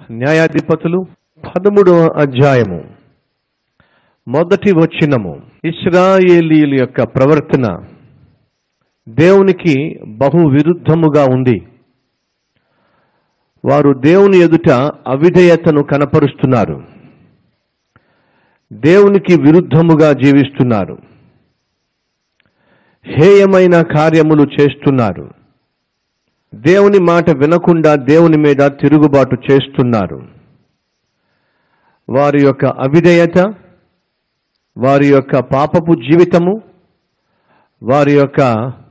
న్యాయాధిపతులు పదమూడవ అధ్యాయము మొదటి వచనము ఇస్రాయేలీల యొక్క ప్రవర్తన దేవునికి బహు విరుద్ధముగా ఉంది వారు దేవుని ఎదుట అవిధేయతను కనపరుస్తున్నారు దేవునికి విరుద్ధముగా జీవిస్తున్నారు హేయమైన కార్యములు చేస్తున్నారు దేవుని మాట వినకుండా దేవుని మీద తిరుగుబాటు చేస్తున్నారు వారి యొక్క అవిధేయత వారి యొక్క పాపపు జీవితము వారి యొక్క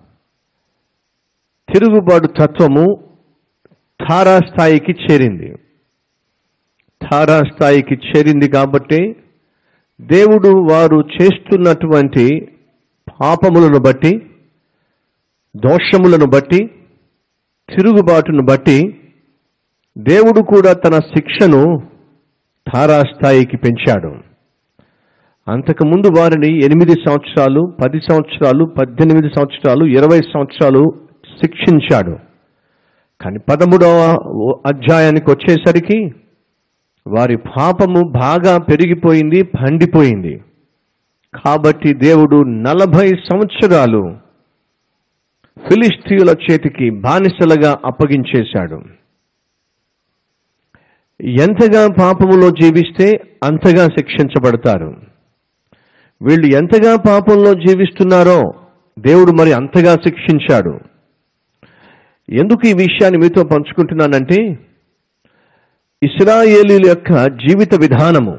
తిరుగుబాటు తత్వము తారాస్థాయికి చేరింది తారాస్థాయికి చేరింది కాబట్టి దేవుడు వారు చేస్తున్నటువంటి పాపములను బట్టి దోషములను బట్టి తిరుగుబాటును బట్టి దేవుడు కూడా తన శిక్షను తారాస్థాయికి పెంచాడు అంతకుముందు వారిని ఎనిమిది సంవత్సరాలు పది సంవత్సరాలు పద్దెనిమిది సంవత్సరాలు ఇరవై సంవత్సరాలు శిక్షించాడు కానీ పదమూడవ అధ్యాయానికి వచ్చేసరికి వారి పాపము బాగా పెరిగిపోయింది పండిపోయింది కాబట్టి దేవుడు నలభై సంవత్సరాలు ఫిలిస్తీయుల చేతికి బానిసలుగా అప్పగించేశాడు ఎంతగా పాపములో జీవిస్తే అంతగా శిక్షించబడతారు వీళ్ళు ఎంతగా పాపంలో జీవిస్తున్నారో దేవుడు మరి అంతగా శిక్షించాడు ఎందుకు ఈ విషయాన్ని మీతో పంచుకుంటున్నానంటే ఇస్రాయేలీల యొక్క జీవిత విధానము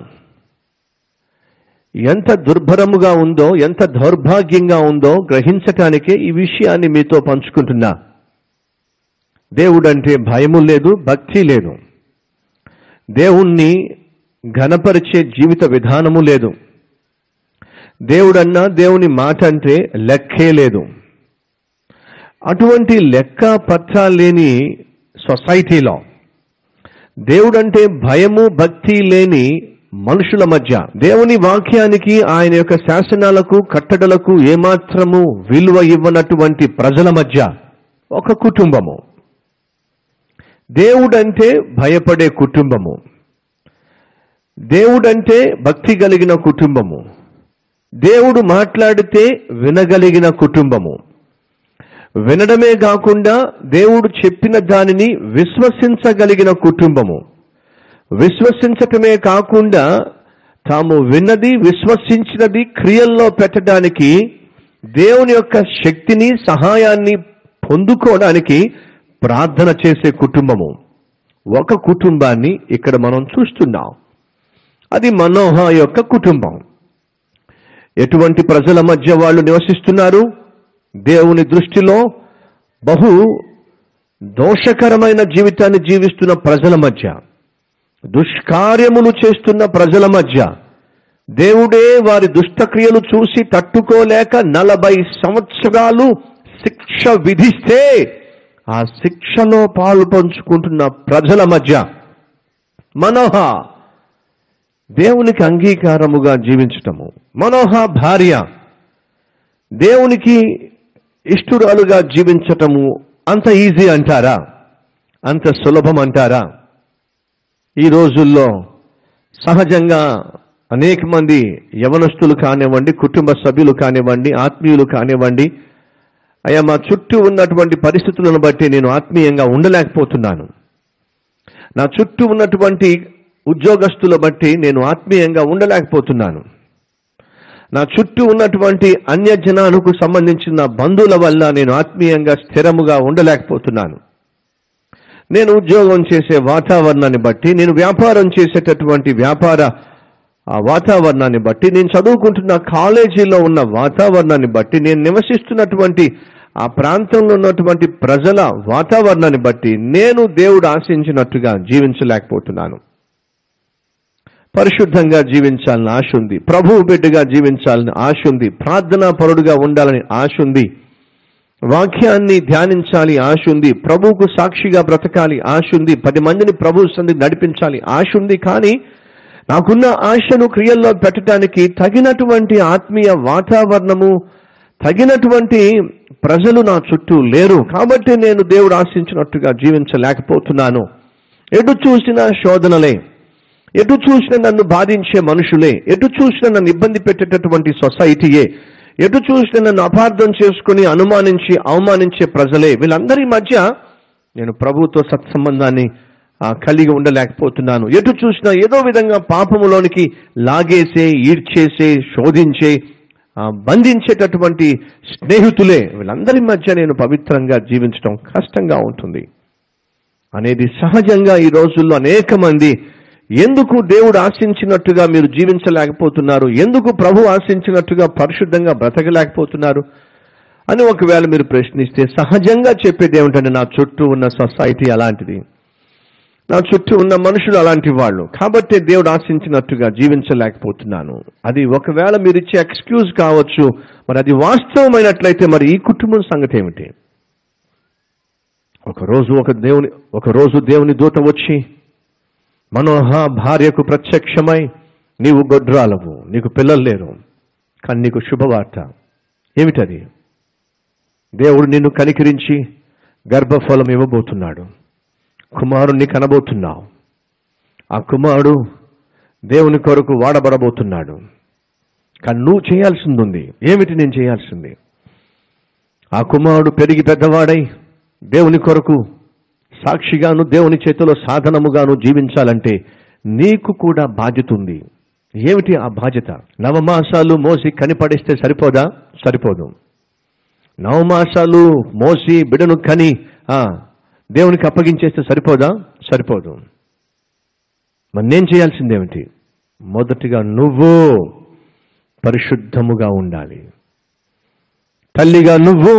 ఎంత దుర్భరముగా ఉందో ఎంత దౌర్భాగ్యంగా ఉందో గ్రహించటానికే ఈ విషయాన్ని మీతో పంచుకుంటున్నా దేవుడంటే భయము లేదు భక్తి లేదు దేవుణ్ణి ఘనపరిచే జీవిత విధానము లేదు దేవుడన్నా దేవుని మాట అంటే లెక్కే లేదు అటువంటి లెక్క పత్ర లేని సొసైటీలో దేవుడంటే భయము భక్తి లేని మనుషుల మధ్య దేవుని వాక్యానికి ఆయన యొక్క శాసనాలకు కట్టడలకు ఏమాత్రము విలువ ఇవ్వనటువంటి ప్రజల మధ్య ఒక కుటుంబము దేవుడంటే భయపడే కుటుంబము దేవుడంటే భక్తి కలిగిన కుటుంబము దేవుడు మాట్లాడితే వినగలిగిన కుటుంబము వినడమే కాకుండా దేవుడు చెప్పిన దానిని విశ్వసించగలిగిన కుటుంబము విశ్వసించటమే కాకుండా తాము విన్నది విశ్వసించినది క్రియల్లో పెట్టడానికి దేవుని యొక్క శక్తిని సహాయాన్ని పొందుకోవడానికి ప్రార్థన చేసే కుటుంబము ఒక కుటుంబాన్ని ఇక్కడ మనం చూస్తున్నాం అది మనోహ యొక్క కుటుంబం ఎటువంటి ప్రజల మధ్య వాళ్ళు నివసిస్తున్నారు దేవుని దృష్టిలో బహు దోషకరమైన జీవితాన్ని జీవిస్తున్న ప్రజల మధ్య దుష్కార్యములు చేస్తున్న ప్రజల మధ్య దేవుడే వారి దుష్టక్రియలు చూసి తట్టుకోలేక నలభై సంవత్సరాలు శిక్ష విధిస్తే ఆ శిక్షలో పాలు పంచుకుంటున్న ప్రజల మధ్య మనోహ దేవునికి అంగీకారముగా జీవించటము మనోహ భార్య దేవునికి ఇష్టురాలుగా జీవించటము అంత ఈజీ అంటారా అంత సులభం అంటారా ఈ రోజుల్లో సహజంగా అనేక మంది యవనస్తులు కానివ్వండి కుటుంబ సభ్యులు కానివ్వండి ఆత్మీయులు కానివ్వండి అయ్యా మా చుట్టూ ఉన్నటువంటి పరిస్థితులను బట్టి నేను ఆత్మీయంగా ఉండలేకపోతున్నాను నా చుట్టూ ఉన్నటువంటి ఉద్యోగస్తుల బట్టి నేను ఆత్మీయంగా ఉండలేకపోతున్నాను నా చుట్టూ ఉన్నటువంటి అన్య జనాలకు సంబంధించిన బంధువుల వల్ల నేను ఆత్మీయంగా స్థిరముగా ఉండలేకపోతున్నాను నేను ఉద్యోగం చేసే వాతావరణాన్ని బట్టి నేను వ్యాపారం చేసేటటువంటి వ్యాపార ఆ వాతావరణాన్ని బట్టి నేను చదువుకుంటున్న కాలేజీలో ఉన్న వాతావరణాన్ని బట్టి నేను నివసిస్తున్నటువంటి ఆ ప్రాంతంలో ఉన్నటువంటి ప్రజల వాతావరణాన్ని బట్టి నేను దేవుడు ఆశించినట్టుగా జీవించలేకపోతున్నాను పరిశుద్ధంగా జీవించాలని ఆశ ఉంది ప్రభువు బిడ్డగా జీవించాలని ఆశ ఉంది ప్రార్థనా పరుడుగా ఉండాలని ఆశ ఉంది వాక్యాన్ని ధ్యానించాలి ఆశ ఉంది ప్రభువుకు సాక్షిగా బ్రతకాలి ఆశ ఉంది పది మందిని ప్రభు సంధి నడిపించాలి ఆశ ఉంది కానీ నాకున్న ఆశను క్రియల్లో పెట్టడానికి తగినటువంటి ఆత్మీయ వాతావరణము తగినటువంటి ప్రజలు నా చుట్టూ లేరు కాబట్టి నేను దేవుడు ఆశించినట్టుగా జీవించలేకపోతున్నాను ఎటు చూసినా శోధనలే ఎటు చూసినా నన్ను బాధించే మనుషులే ఎటు చూసినా నన్ను ఇబ్బంది పెట్టేటటువంటి సొసైటీయే ఎటు చూసినా నన్ను అపార్థం చేసుకుని అనుమానించి అవమానించే ప్రజలే వీళ్ళందరి మధ్య నేను ప్రభువుతో సత్సంబంధాన్ని ఆ, కలిగి ఉండలేకపోతున్నాను ఎటు చూసినా ఏదో విధంగా పాపములోనికి లాగేసే ఈడ్చేసే శోధించే ఆ, బంధించేటటువంటి స్నేహితులే వీళ్ళందరి మధ్య నేను పవిత్రంగా జీవించడం కష్టంగా ఉంటుంది అనేది సహజంగా ఈ రోజుల్లో అనేక మంది ఎందుకు దేవుడు ఆశించినట్టుగా మీరు జీవించలేకపోతున్నారు ఎందుకు ప్రభు ఆశించినట్టుగా పరిశుద్ధంగా బ్రతకలేకపోతున్నారు అని ఒకవేళ మీరు ప్రశ్నిస్తే సహజంగా చెప్పేది ఏమిటంటే నా చుట్టూ ఉన్న సొసైటీ అలాంటిది నా చుట్టూ ఉన్న మనుషులు అలాంటి వాళ్ళు కాబట్టి దేవుడు ఆశించినట్టుగా జీవించలేకపోతున్నాను అది ఒకవేళ మీరు ఇచ్చే ఎక్స్క్యూజ్ కావచ్చు మరి అది వాస్తవమైనట్లయితే మరి ఈ కుటుంబం సంగతి ఏమిటి ఒక రోజు ఒక దేవుని ఒక రోజు దేవుని దూత వచ్చి మనోహ భార్యకు ప్రత్యక్షమై నీవు గొడ్రాలవు నీకు పిల్లలు లేరు కానీ నీకు శుభవార్త ఏమిటది దేవుడు నిన్ను కనికరించి గర్భఫలం ఇవ్వబోతున్నాడు కుమారుణ్ణి కనబోతున్నావు ఆ కుమారుడు దేవుని కొరకు వాడబడబోతున్నాడు కానీ నువ్వు చేయాల్సింది ఉంది ఏమిటి నేను చేయాల్సింది ఆ కుమారుడు పెరిగి పెద్దవాడై దేవుని కొరకు సాక్షిగాను దేవుని చేతిలో సాధనముగాను జీవించాలంటే నీకు కూడా బాధ్యత ఉంది ఏమిటి ఆ బాధ్యత నవమాసాలు మోసి కనిపడిస్తే సరిపోదా సరిపోదు నవమాసాలు మోసి బిడను కని ఆ, దేవునికి అప్పగించేస్తే సరిపోదా సరిపోదు మరి నేను చేయాల్సిందేమిటి మొదటిగా నువ్వు పరిశుద్ధముగా ఉండాలి తల్లిగా నువ్వు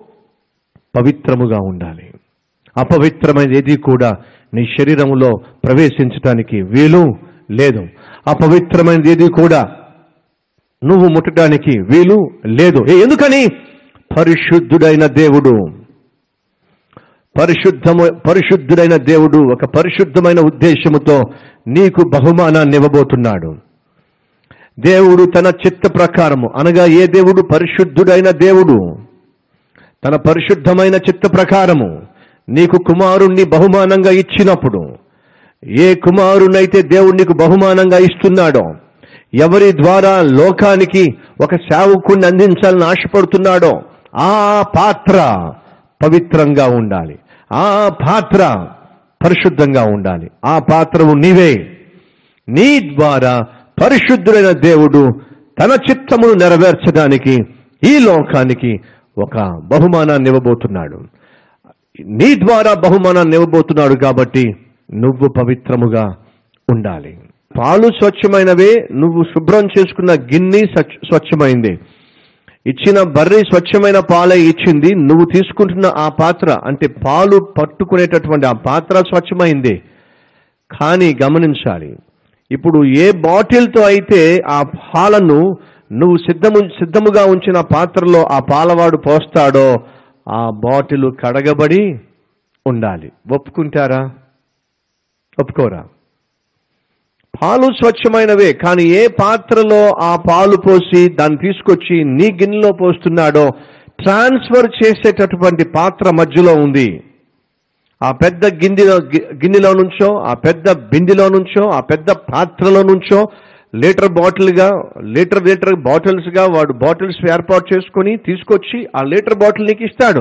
పవిత్రముగా ఉండాలి అపవిత్రమైన ఏది కూడా నీ శరీరములో ప్రవేశించటానికి వీలు లేదు అపవిత్రమైనది ఏది కూడా నువ్వు ముట్టడానికి వీలు లేదు ఏ, ఎందుకని పరిశుద్ధుడైన దేవుడు పరిశుద్ధము పరిశుద్ధుడైన దేవుడు ఒక పరిశుద్ధమైన ఉద్దేశముతో నీకు బహుమానాన్ని ఇవ్వబోతున్నాడు దేవుడు తన చిత్త ప్రకారము అనగా ఏ దేవుడు పరిశుద్ధుడైన దేవుడు తన పరిశుద్ధమైన చిత్త ప్రకారము నీకు కుమారుణ్ణి బహుమానంగా ఇచ్చినప్పుడు ఏ కుమారునైతే దేవుడు నీకు బహుమానంగా ఇస్తున్నాడో ఎవరి ద్వారా లోకానికి ఒక సేవకుణ్ణి అందించాలని ఆశపడుతున్నాడో ఆ పాత్ర పవిత్రంగా ఉండాలి ఆ పాత్ర పరిశుద్ధంగా ఉండాలి ఆ పాత్రము నీవే నీ ద్వారా పరిశుద్ధుడైన దేవుడు తన చిత్తమును నెరవేర్చడానికి ఈ లోకానికి ఒక బహుమానాన్ని ఇవ్వబోతున్నాడు నీ ద్వారా బహుమానాన్ని ఇవ్వబోతున్నాడు కాబట్టి నువ్వు పవిత్రముగా ఉండాలి పాలు స్వచ్ఛమైనవే నువ్వు శుభ్రం చేసుకున్న గిన్నె స్వచ్ఛ- స్వచ్ఛమైంది ఇచ్చిన బర్రె స్వచ్ఛమైన పాలే ఇచ్చింది నువ్వు తీసుకుంటున్న ఆ పాత్ర అంటే పాలు పట్టుకునేటటువంటి ఆ పాత్ర స్వచ్ఛమైంది కానీ గమనించాలి ఇప్పుడు ఏ బాటిల్తో అయితే ఆ పాలను నువ్వు సిద్ధము సిద్ధముగా ఉంచిన పాత్రలో ఆ పాలవాడు పోస్తాడో ఆ బాటిల్ కడగబడి ఉండాలి ఒప్పుకుంటారా ఒప్పుకోరా పాలు స్వచ్ఛమైనవే కానీ ఏ పాత్రలో ఆ పాలు పోసి దాన్ని తీసుకొచ్చి నీ గిన్నెలో పోస్తున్నాడో ట్రాన్స్ఫర్ చేసేటటువంటి పాత్ర మధ్యలో ఉంది ఆ పెద్ద గిన్నెలో గి- గిన్నెలో నుంచో ఆ పెద్ద బిందెలో నుంచో ఆ పెద్ద పాత్రలో నుంచో లీటర్ బాటిల్గా లీటర్ లీటర్ బాటిల్స్గా వాడు బాటిల్స్ ఏర్పాటు చేసుకొని తీసుకొచ్చి ఆ లీటర్ బాటిల్ నీకు ఇస్తాడు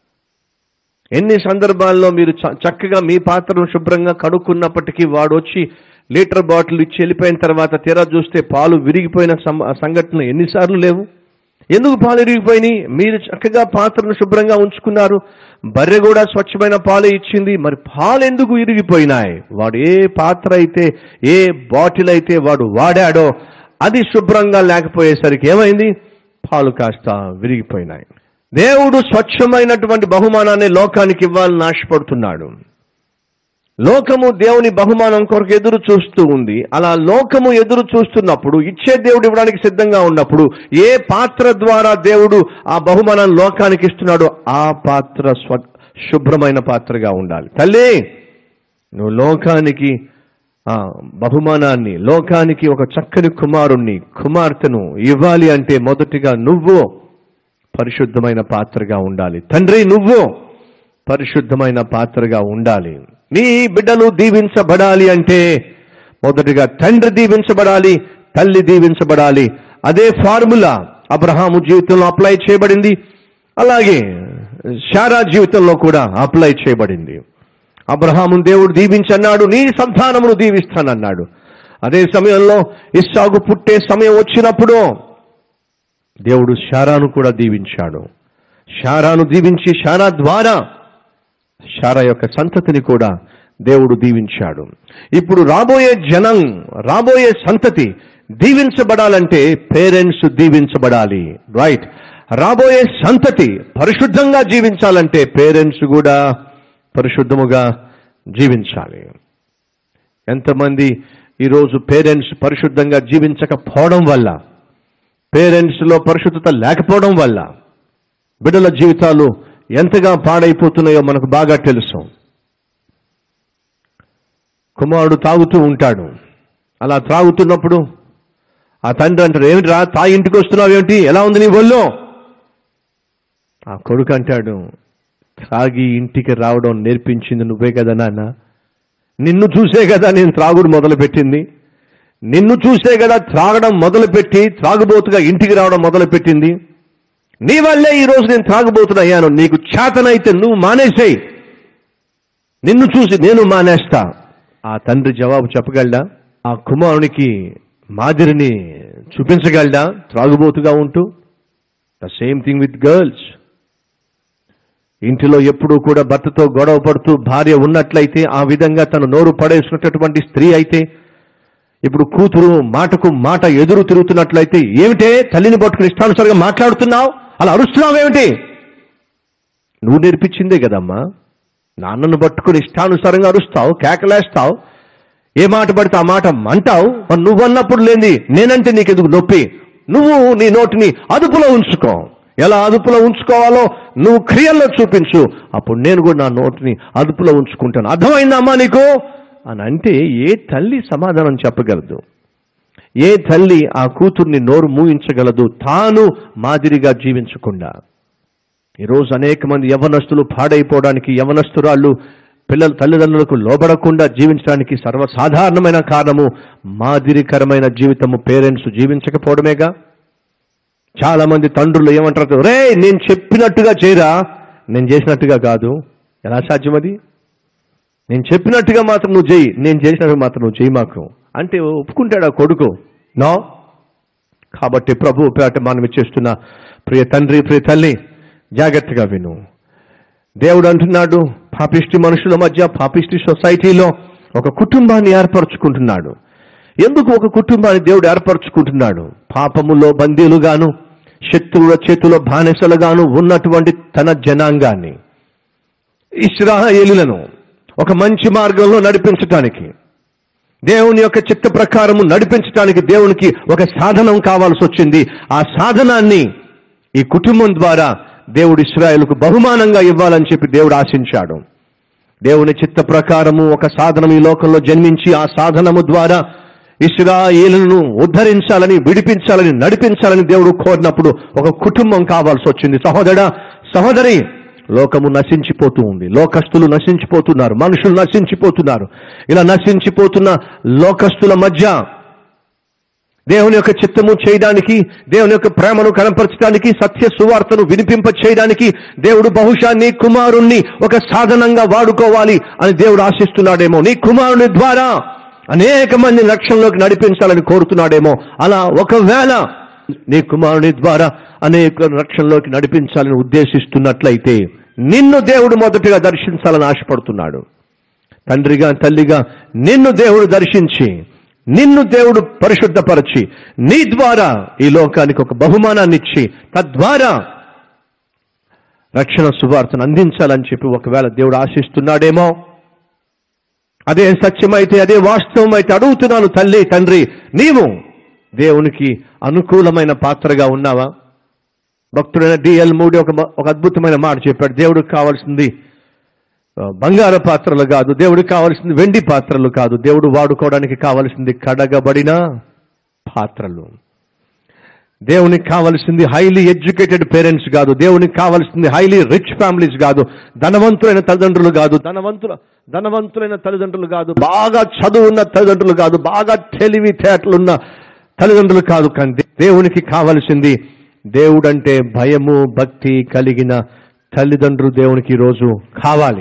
ఎన్ని సందర్భాల్లో మీరు చ- చక్కగా మీ పాత్రను శుభ్రంగా కడుక్కున్నప్పటికీ వాడు వచ్చి లీటర్ బాటిల్ ఇచ్చి వెళ్ళిపోయిన తర్వాత తీరా చూస్తే పాలు విరిగిపోయిన సం- సంఘటనలు ఎన్నిసార్లు లేవు ఎందుకు పాలు విరిగిపోయినాయి మీరు చక్కగా పాత్రను శుభ్రంగా ఉంచుకున్నారు బర్రె కూడా స్వచ్ఛమైన పాలే ఇచ్చింది మరి పాలు ఎందుకు ఇరిగిపోయినాయి వాడు ఏ పాత్ర అయితే ఏ బాటిల్ అయితే వాడు వాడాడో అది శుభ్రంగా లేకపోయేసరికి ఏమైంది పాలు కాస్త విరిగిపోయినాయి దేవుడు స్వచ్ఛమైనటువంటి బహుమానాన్ని లోకానికి ఇవ్వాలని ఆశపడుతున్నాడు లోకము దేవుని బహుమానం కొరకు ఎదురు చూస్తూ ఉంది అలా లోకము ఎదురు చూస్తున్నప్పుడు ఇచ్చే దేవుడు ఇవ్వడానికి సిద్ధంగా ఉన్నప్పుడు ఏ పాత్ర ద్వారా దేవుడు ఆ బహుమానాన్ని లోకానికి ఇస్తున్నాడో ఆ పాత్ర స్వ శుభ్రమైన పాత్రగా ఉండాలి తల్లి నువ్వు లోకానికి ఆ బహుమానాన్ని లోకానికి ఒక చక్కని కుమారుణ్ణి కుమార్తెను ఇవ్వాలి అంటే మొదటిగా నువ్వు పరిశుద్ధమైన పాత్రగా ఉండాలి తండ్రి నువ్వు పరిశుద్ధమైన పాత్రగా ఉండాలి నీ బిడ్డలు దీవించబడాలి అంటే మొదటిగా తండ్రి దీవించబడాలి తల్లి దీవించబడాలి అదే ఫార్ములా అబ్రహాము జీవితంలో అప్లై చేయబడింది అలాగే శారా జీవితంలో కూడా అప్లై చేయబడింది అబ్రహాము దేవుడు దీవించన్నాడు నీ సంతానమును దీవిస్తానన్నాడు అదే సమయంలో ఇస్సాకు పుట్టే సమయం వచ్చినప్పుడు దేవుడు శారాను కూడా దీవించాడు శారాను దీవించి శారా ద్వారా శారా యొక్క సంతతిని కూడా దేవుడు దీవించాడు ఇప్పుడు రాబోయే జనం రాబోయే సంతతి దీవించబడాలంటే పేరెంట్స్ దీవించబడాలి రైట్ రాబోయే సంతతి పరిశుద్ధంగా జీవించాలంటే పేరెంట్స్ కూడా పరిశుద్ధముగా జీవించాలి ఎంతమంది ఈరోజు పేరెంట్స్ పరిశుద్ధంగా జీవించకపోవడం వల్ల పేరెంట్స్లో పరిశుద్ధత లేకపోవడం వల్ల బిడ్డల జీవితాలు ఎంతగా పాడైపోతున్నాయో మనకు బాగా తెలుసు కుమారుడు తాగుతూ ఉంటాడు అలా త్రాగుతున్నప్పుడు ఆ తండ్రి అంటాడు ఏమిటి రా తాగి ఇంటికి వస్తున్నావు ఏమిటి ఎలా ఉంది నీ ఒళ్ళో ఆ కొడుకు అంటాడు త్రాగి ఇంటికి రావడం నేర్పించింది నువ్వే కదా నాన్న నిన్ను చూసే కదా నేను త్రాగుడు మొదలుపెట్టింది నిన్ను చూసే కదా త్రాగడం మొదలుపెట్టి త్రాగుబోతుగా ఇంటికి రావడం మొదలుపెట్టింది నీ వల్లే ఈరోజు నేను త్రాగుబోతున్నయ్యాను నీకు చేతనైతే నువ్వు మానేసేయి నిన్ను చూసి నేను మానేస్తా ఆ తండ్రి జవాబు చెప్పగలడా ఆ కుమారునికి మాదిరిని చూపించగలడా త్రాగుబోతుగా ఉంటూ the same thing with girls ఇంటిలో ఎప్పుడూ కూడా భర్తతో గొడవ పడుతూ భార్య ఉన్నట్లయితే ఆ విధంగా తను నోరు పడేసినటువంటి స్త్రీ అయితే ఇప్పుడు కూతురు మాటకు మాట ఎదురు తిరుగుతున్నట్లయితే ఏమిటే తల్లిని పట్టుకుని ఇష్టానుసారంగా మాట్లాడుతున్నావు అలా అరుస్తున్నావేమిటి నువ్వు నేర్పించిందే కదమ్మా నాన్నను పట్టుకుని ఇష్టానుసారంగా అరుస్తావు కేకలేస్తావు ఏ మాట పడితే ఆ మాట అంటావు మరి నువ్వు అన్నప్పుడు లేని నేనంటే నీకెందుకు నొప్పి నువ్వు నీ నోటిని అదుపులో ఉంచుకో ఎలా అదుపులో ఉంచుకోవాలో నువ్వు క్రియల్లో చూపించు అప్పుడు నేను కూడా నా నోటిని అదుపులో ఉంచుకుంటాను అర్థమైందమ్మా నీకు అని అంటే ఏ తల్లి సమాధానం చెప్పగలదు ఏ తల్లి ఆ కూతుర్ని నోరు మూయించగలదు తాను మాదిరిగా జీవించకుండా ఈరోజు అనేక మంది యవనస్తులు పాడైపోవడానికి యవనస్తురాళ్ళు పిల్లల తల్లిదండ్రులకు లోబడకుండా జీవించడానికి సర్వసాధారణమైన కారణము మాదిరికరమైన జీవితము పేరెంట్స్ జీవించకపోవడమేగా చాలా మంది తండ్రులు ఏమంటారు రే నేను చెప్పినట్టుగా చేయరా నేను చేసినట్టుగా కాదు ఎలా సాధ్యం అది నేను చెప్పినట్టుగా మాత్రం నువ్వు చేయి నేను చేసినట్టుగా మాత్రం నువ్వు చేయి మాకు అంటే ఒప్పుకుంటాడు ఆ కొడుకు నో కాబట్టి ప్రభు పేట మనం ఇచ్చేస్తున్న ప్రియ తండ్రి ప్రియ తల్లి జాగ్రత్తగా విను దేవుడు అంటున్నాడు పాపిష్టి మనుషుల మధ్య పాపిష్టి సొసైటీలో ఒక కుటుంబాన్ని ఏర్పరచుకుంటున్నాడు ఎందుకు ఒక కుటుంబాన్ని దేవుడు ఏర్పరచుకుంటున్నాడు పాపములో బందీలుగాను శత్రువుల చేతిలో బానిసలుగాను ఉన్నటువంటి తన జనాంగాన్ని ఇస్రాయేలులను ఒక మంచి మార్గంలో నడిపించటానికి దేవుని యొక్క చిత్త ప్రకారము నడిపించడానికి దేవునికి ఒక సాధనం కావాల్సి వచ్చింది ఆ సాధనాన్ని ఈ కుటుంబం ద్వారా దేవుడు ఇస్రాయేలుకు బహుమానంగా ఇవ్వాలని చెప్పి దేవుడు ఆశించాడు దేవుని చిత్త ప్రకారము ఒక సాధనం ఈ లోకంలో జన్మించి ఆ సాధనము ద్వారా ఇస్రాయేలును ఉద్ధరించాలని విడిపించాలని నడిపించాలని దేవుడు కోరినప్పుడు ఒక కుటుంబం కావాల్సి వచ్చింది సహోదరా సహోదరి లోకము నశించిపోతూ ఉంది లోకస్తులు నశించిపోతున్నారు మనుషులు నశించిపోతున్నారు ఇలా నశించిపోతున్న లోకస్తుల మధ్య దేవుని యొక్క చిత్తము చేయడానికి దేవుని యొక్క ప్రేమను కనపరచడానికి సత్య సువార్తను వినిపింప చేయడానికి దేవుడు బహుశా నీ కుమారుణ్ణి ఒక సాధనంగా వాడుకోవాలి అని దేవుడు ఆశిస్తున్నాడేమో నీ కుమారుని ద్వారా అనేక మంది లక్ష్యంలోకి నడిపించాలని కోరుతున్నాడేమో అలా ఒకవేళ నీ కుమారుని ద్వారా అనేక రక్షణలోకి నడిపించాలని ఉద్దేశిస్తున్నట్లయితే నిన్ను దేవుడు మొదటిగా దర్శించాలని ఆశపడుతున్నాడు తండ్రిగా తల్లిగా నిన్ను దేవుడు దర్శించి నిన్ను దేవుడు పరిశుద్ధపరచి నీ ద్వారా ఈ లోకానికి ఒక బహుమానాన్ని ఇచ్చి తద్వారా రక్షణ సువార్తను అందించాలని చెప్పి ఒకవేళ దేవుడు ఆశిస్తున్నాడేమో అదే సత్యమైతే అదే వాస్తవం అయితే అడుగుతున్నాను తల్లి తండ్రి నీవు దేవునికి అనుకూలమైన పాత్రగా ఉన్నావా భక్తుడైన డిఎల్ మూడి ఒక ఒక అద్భుతమైన మాట చెప్పాడు దేవుడికి కావాల్సింది ఆ, బంగారు పాత్రలు కాదు దేవుడికి కావాల్సింది వెండి పాత్రలు కాదు దేవుడు వాడుకోవడానికి కావాల్సింది కడగబడిన పాత్రలు దేవునికి కావలసింది హైలీ ఎడ్యుకేటెడ్ పేరెంట్స్ కాదు దేవునికి కావలసింది హైలీ రిచ్ ఫ్యామిలీస్ కాదు ధనవంతులైన తల్లిదండ్రులు కాదు ధనవంతుల ధనవంతులైన తల్లిదండ్రులు కాదు బాగా చదువున్న తల్లిదండ్రులు కాదు బాగా తెలివి తేటలున్న తల్లిదండ్రులు కాదు కానీ దే- దేవునికి కావలసింది దేవుడంటే భయము భక్తి కలిగిన తల్లిదండ్రులు దేవునికి ఈరోజు కావాలి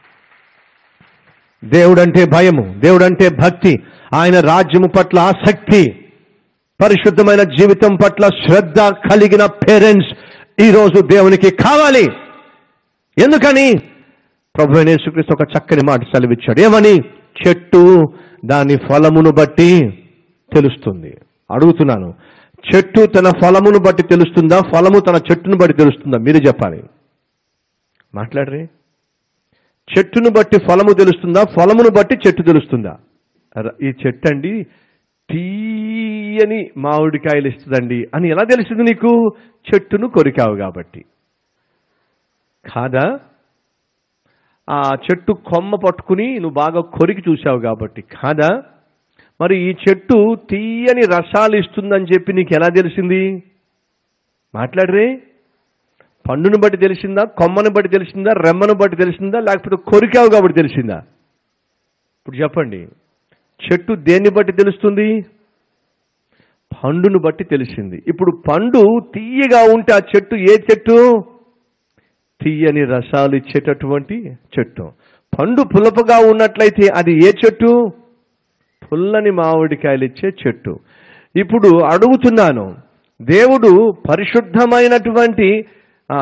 దేవుడంటే భయము దేవుడంటే భక్తి ఆయన రాజ్యము పట్ల ఆసక్తి పరిశుద్ధమైన జీవితం పట్ల శ్రద్ధ కలిగిన పేరెంట్స్ ఈరోజు దేవునికి కావాలి ఎందుకని ప్రభు అయిన యేసుక్రీస్తు ఒక చక్కని మాట సెలవిచ్చాడు ఏమని చెట్టు దాని ఫలమును బట్టి తెలుస్తుంది అడుగుతున్నాను చెట్టు తన ఫలమును బట్టి తెలుస్తుందా ఫలము తన చెట్టును బట్టి తెలుస్తుందా మీరు చెప్పాలి మాట్లాడరే చెట్టును బట్టి ఫలము తెలుస్తుందా ఫలమును బట్టి చెట్టు తెలుస్తుందా ర- ఈ చెట్టు అండి తీయని మామిడికాయలు ఇస్తుందండి అని ఎలా తెలిసింది నీకు చెట్టును కొరికావు కాబట్టి కాదా ఆ చెట్టు కొమ్మ పట్టుకుని నువ్వు బాగా కొరికి చూసావు కాబట్టి కాదా మరి ఈ చెట్టు తీయని రసాలు ఇస్తుందని చెప్పి నీకు ఎలా తెలిసింది మాట్లాడరే పండును బట్టి తెలిసిందా కొమ్మను బట్టి తెలిసిందా రెమ్మను బట్టి తెలిసిందా లేకపోతే కొరికావు కాబట్టి తెలిసిందా ఇప్పుడు చెప్పండి చెట్టు దేన్ని బట్టి తెలుస్తుంది పండును బట్టి తెలిసింది ఇప్పుడు పండు తీయగా ఉంటే ఆ చెట్టు ఏ చెట్టు తీయని రసాలు ఇచ్చేటటువంటి చెట్టు పండు పులపగా ఉన్నట్లయితే అది ఏ చెట్టు పుల్లని మామిడికాయలు ఇచ్చే చెట్టు ఇప్పుడు అడుగుతున్నాను దేవుడు పరిశుద్ధమైనటువంటి ఆ,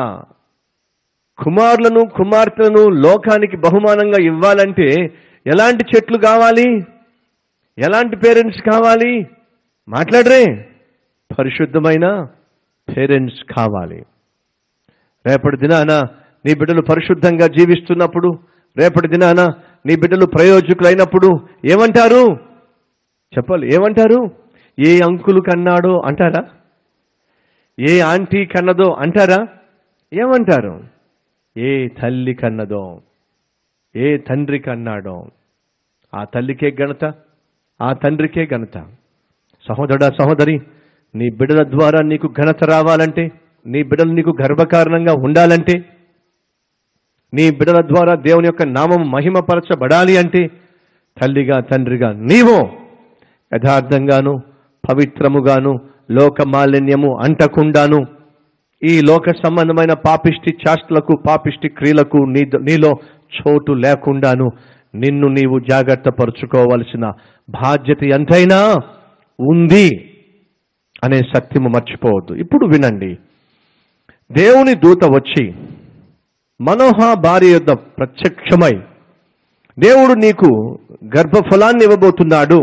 కుమారులను కుమార్తెలను లోకానికి బహుమానంగా ఇవ్వాలంటే ఎలాంటి చెట్లు కావాలి ఎలాంటి పేరెంట్స్ కావాలి మాట్లాడరే పరిశుద్ధమైన పేరెంట్స్ కావాలి రేపటి దినాన నీ బిడ్డలు పరిశుద్ధంగా జీవిస్తున్నప్పుడు రేపటి దినాన నీ బిడ్డలు ప్రయోజకులైనప్పుడు ఏమంటారు చెప్పాలి ఏమంటారు ఏ అంకులు కన్నాడో అంటారా ఏ ఆంటీ కన్నదో అంటారా ఏమంటారు ఏ తల్లి కన్నదో ఏ తండ్రి కన్నాడో ఆ తల్లికే ఘనత ఆ తండ్రికే ఘనత సహోదరుడా సహోదరి నీ బిడ్డల ద్వారా నీకు ఘనత రావాలంటే నీ బిడ్డలు నీకు గర్వకారణంగా ఉండాలంటే నీ బిడ్డల ద్వారా దేవుని యొక్క నామం మహిమపరచబడాలి అంటే తల్లిగా తండ్రిగా నీవు యథార్థంగాను పవిత్రముగాను లోక మాలిన్యము అంటకుండాను ఈ లోక సంబంధమైన పాపిష్టి చాష్టలకు పాపిష్టి క్రియలకు నీ నీలో చోటు లేకుండాను నిన్ను నీవు జాగ్రత్త పరుచుకోవలసిన బాధ్యత ఎంతైనా ఉంది అనే సత్యము మర్చిపోవద్దు ఇప్పుడు వినండి దేవుని దూత వచ్చి మనోహ భార్య యొద్ద ప్రత్యక్షమై దేవుడు నీకు గర్భఫలాన్ని ఇవ్వబోతున్నాడు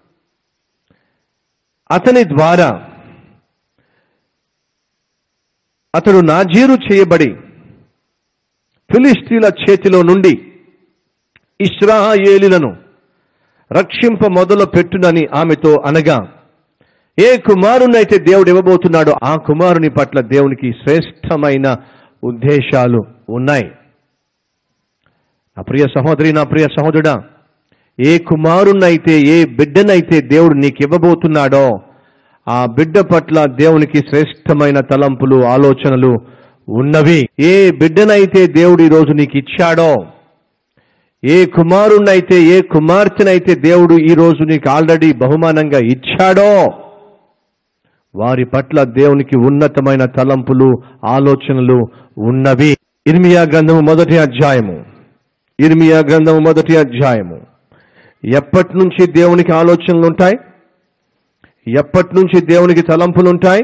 అతని ద్వారా అతడు నాజీరు చేయబడి ఫిలిస్తీన్ల చేతిలో నుండి ఇస్రాయేలీలను రక్షింప మొదలు పెట్టునని ఆమెతో అనగా ఏ కుమారునైతే దేవుడు ఇవ్వబోతున్నాడో ఆ కుమారుని పట్ల దేవునికి శ్రేష్టమైన ఉద్దేశాలు ఉన్నాయి నా ప్రియ సహోదరి నా ప్రియ సహోదరుడా ఏ కుమారునైతే ఏ బిడ్డనైతే దేవుడు నీకు ఇవ్వబోతున్నాడో ఆ బిడ్డ పట్ల దేవునికి శ్రేష్టమైన తలంపులు ఆలోచనలు ఉన్నవి ఏ బిడ్డనైతే దేవుడు ఈరోజు నీకు ఇచ్చాడో ఏ కుమారుణ్ణైతే ఏ కుమార్తెనైతే దేవుడు ఈ రోజు నీకు ఆల్రెడీ బహుమానంగా ఇచ్చాడో వారి పట్ల దేవునికి ఉన్నతమైన తలంపులు ఆలోచనలు ఉన్నవి ఇర్మియా గ్రంథము మొదటి అధ్యాయము ఇర్మియా గ్రంథము మొదటి అధ్యాయము ఎప్పటి నుంచి దేవునికి ఆలోచనలు ఉంటాయి ఎప్పటి నుంచి దేవునికి తలంపులు ఉంటాయి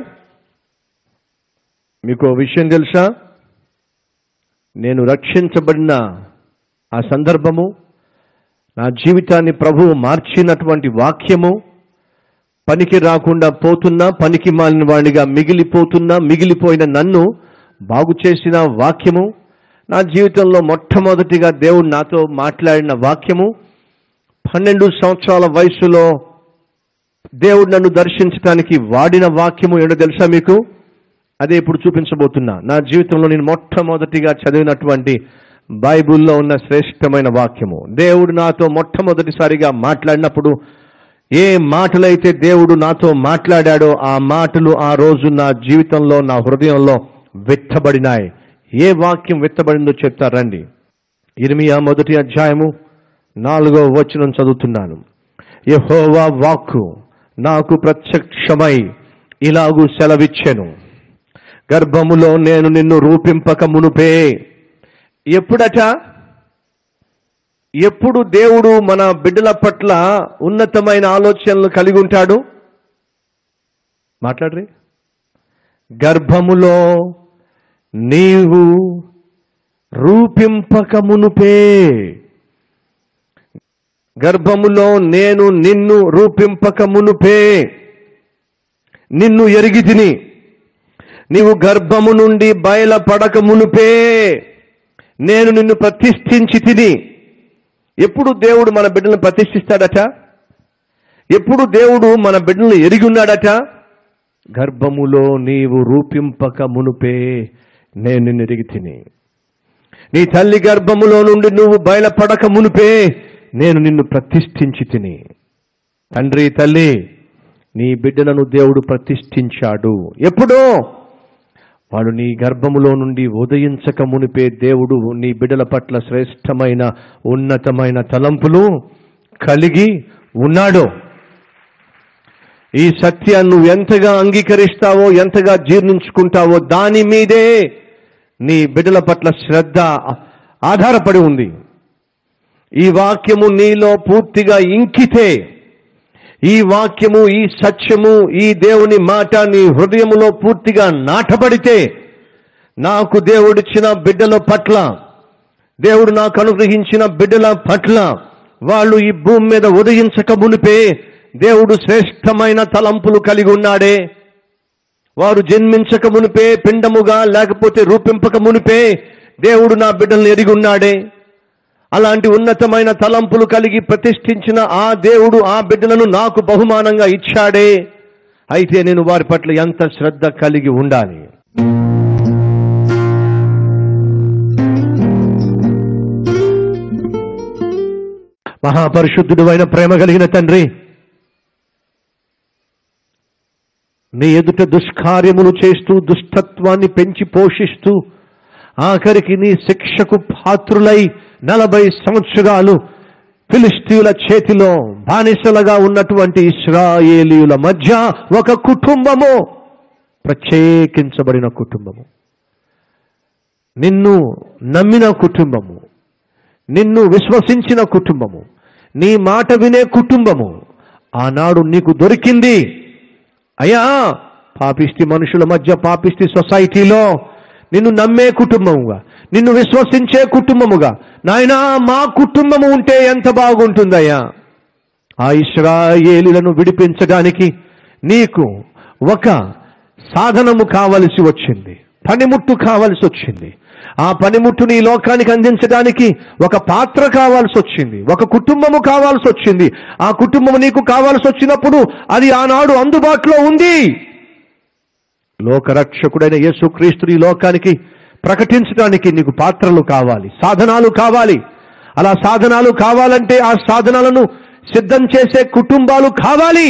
మీకు ఓ విషయం తెలుసా నేను రక్షించబడిన ఆ సందర్భము నా జీవితాన్ని ప్రభువు మార్చినటువంటి వాక్యము పనికి రాకుండా పోతున్నా పనికి మాలిన వాడిగా మిగిలిపోతున్నా మిగిలిపోయిన నన్ను బాగు చేసిన వాక్యము నా జీవితంలో మొట్టమొదటిగా దేవుడు నాతో మాట్లాడిన వాక్యము పన్నెండు సంవత్సరాల వయసులో దేవుడు నన్ను దర్శించడానికి వాడిన వాక్యము ఏంటో తెలుసా మీకు అదే ఇప్పుడు చూపించబోతున్నా నా జీవితంలో నేను మొట్టమొదటిగా చదివినటువంటి బైబిల్లో ఉన్న శ్రేష్టమైన వాక్యము దేవుడు నాతో మొట్టమొదటిసారిగా మాట్లాడినప్పుడు ఏ మాటలైతే దేవుడు నాతో మాట్లాడాడో ఆ మాటలు ఆ రోజు నా జీవితంలో నా హృదయంలో విత్తబడినాయి ఏ వాక్యం విత్తబడిందో చెప్తారండి ఇర్మియా మొదటి అధ్యాయము నాలుగో వచనం చదువుతున్నాను యెహోవా వాక్కు నాకు ప్రత్యక్షమై ఇలాగూ సెలవిచ్చెను గర్భములో నేను నిన్ను రూపింపక మునుపే ఎప్పుడట ఎప్పుడు దేవుడు మన బిడ్డల పట్ల ఉన్నతమైన ఆలోచనలు కలిగి ఉంటాడు మాట్లాడరి గర్భములో నీవు రూపింపక మునుపే గర్భములో నేను నిన్ను రూపింపక మునుపే నిన్ను ఎరిగి తిని నీవు గర్భము నుండి బయలపడక మునుపే నేను నిన్ను ప్రతిష్ఠించి తిని ఎప్పుడు దేవుడు మన బిడ్డలను ప్రతిష్ఠిస్తాడట ఎప్పుడు దేవుడు మన బిడ్డలను ఎరిగి ఉన్నాడట గర్భములో నీవు రూపింపక మునుపే నేను నిన్ను ఎరిగి తిని నీ తల్లి గర్భములో నుండి నువ్వు బయలుపడక మునుపే నేను నిన్ను ప్రతిష్ఠించి తిని తండ్రి తల్లి నీ బిడ్డలను దేవుడు ప్రతిష్ఠించాడు ఎప్పుడో వాడు నీ గర్భములో నుండి ఉదయించక మునిపే దేవుడు నీ బిడ్డల పట్ల శ్రేష్టమైన ఉన్నతమైన తలంపులు కలిగి ఉన్నాడు ఈ సత్యాన్ని నువ్వు ఎంతగా అంగీకరిస్తావో ఎంతగా జీర్ణించుకుంటావో దాని మీదే నీ బిడ్డల పట్ల శ్రద్ధ ఆధారపడి ఉంది ఈ వాక్యము నీలో పూర్తిగా ఇంకితే ఈ వాక్యము ఈ సత్యము ఈ దేవుని మాట నీ హృదయములో పూర్తిగా నాటబడితే నాకు దేవుడిచ్చిన బిడ్డల పట్ల దేవుడు నాకు అనుగ్రహించిన బిడ్డల పట్ల వాళ్ళు ఈ భూమి మీద ఉదయించక మునిపే దేవుడు శ్రేష్టమైన తలంపులు కలిగి ఉన్నాడే వారు జన్మించక మునిపే పిండముగా లేకపోతే రూపింపక మునిపే దేవుడు నా బిడ్డల్ని ఎరిగి ఉన్నాడే అలాంటి ఉన్నతమైన తలంపులు కలిగి ప్రతిష్ఠించిన ఆ దేవుడు ఆ బిడ్డలను నాకు బహుమానంగా ఇచ్చాడే అయితే నేను వారి పట్ల ఎంత శ్రద్ధ కలిగి ఉండాలి మహాపరిశుద్ధుడు అయిన ప్రేమ కలిగిన తండ్రి నీ ఎదుట దుష్కార్యములు చేస్తూ దుష్టత్వాన్ని పెంచి పోషిస్తూ ఆఖరికి నీ శిక్షకు పాత్రులై నలభై సంవత్సరాలు ఫిలిస్తీయుల చేతిలో బానిసలుగా ఉన్నటువంటి ఇస్రాయేలీయుల మధ్య ఒక కుటుంబము ప్రత్యేకించబడిన కుటుంబము నిన్ను నమ్మిన కుటుంబము నిన్ను విశ్వసించిన కుటుంబము నీ మాట వినే కుటుంబము ఆనాడు నీకు దొరికింది అయ్యా పాపిష్టి మనుషుల మధ్య పాపిష్టి సొసైటీలో నిన్ను నమ్మే కుటుంబముగా నిన్ను విశ్వసించే కుటుంబముగా నాయనా మా కుటుంబము ఉంటే ఎంత బాగుంటుందయ్యా ఆ ఇస్రాయేలీలను విడిపించడానికి నీకు ఒక సాధనము కావలసి వచ్చింది పనిముట్టు కావలసి వచ్చింది ఆ పనిముట్టుని ఈ లోకానికి అందించడానికి ఒక పాత్ర కావాల్సి వచ్చింది ఒక కుటుంబము కావాల్సి వచ్చింది ఆ కుటుంబం నీకు కావాల్సి వచ్చినప్పుడు అది ఆనాడు అందుబాటులో ఉంది లోకరక్షకుడైన యేసుక్రీస్తుని ఈ లోకానికి ప్రకటించడానికి నీకు పాత్రలు కావాలి సాధనాలు కావాలి అలా సాధనాలు కావాలంటే ఆ సాధనాలను సిద్ధం చేసే కుటుంబాలు కావాలి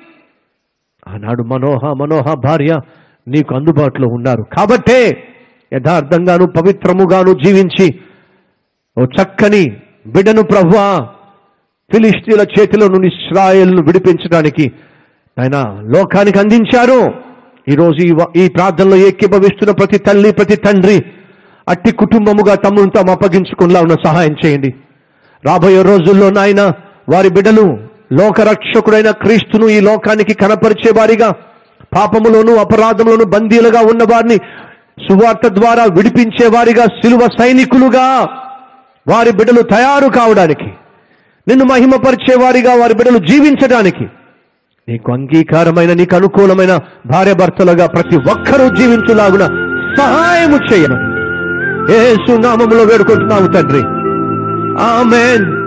ఆనాడు మనోహ మనోహ భార్య నీకు అందుబాటులో ఉన్నారు కాబట్టే యథార్థంగాను పవిత్రముగాను జీవించి ఓ చక్కని బిడ్డను ప్రభువా ఫిలిస్తీన్ల చేతిలో నుండి ఇస్రాయేల్ను విడిపించడానికి ఆయన లోకానికి అందించారు ఈరోజు ఈ వ- ఈ ప్రార్థనలో ఏకీభవిస్తున్న ప్రతి తల్లి ప్రతి తండ్రి అట్టి కుటుంబముగా తమను తాము అప్పగించుకునేలా ఉన్న సహాయం చేయండి రాబోయే రోజుల్లో నాయన వారి బిడ్డలు లోకరక్షకుడైన క్రీస్తును ఈ లోకానికి కనపరిచే వారిగా పాపములోను అపరాధములోను బందీలుగా ఉన్న వారిని సువార్త ద్వారా విడిపించే వారిగా సిలువ సైనికులుగా వారి బిడ్డలు తయారు కావడానికి నిన్ను మహిమపరిచే వారిగా వారి బిడ్డలు జీవించడానికి నీకు అంగీకారమైన నీకు అనుకూలమైన భార్య భర్తలుగా ప్రతి ఒక్కరూ జీవించులాగున సహాయము చేయమని ఏ సునామములో వేడుకుంటున్నాము తండ్రి ఆమెన్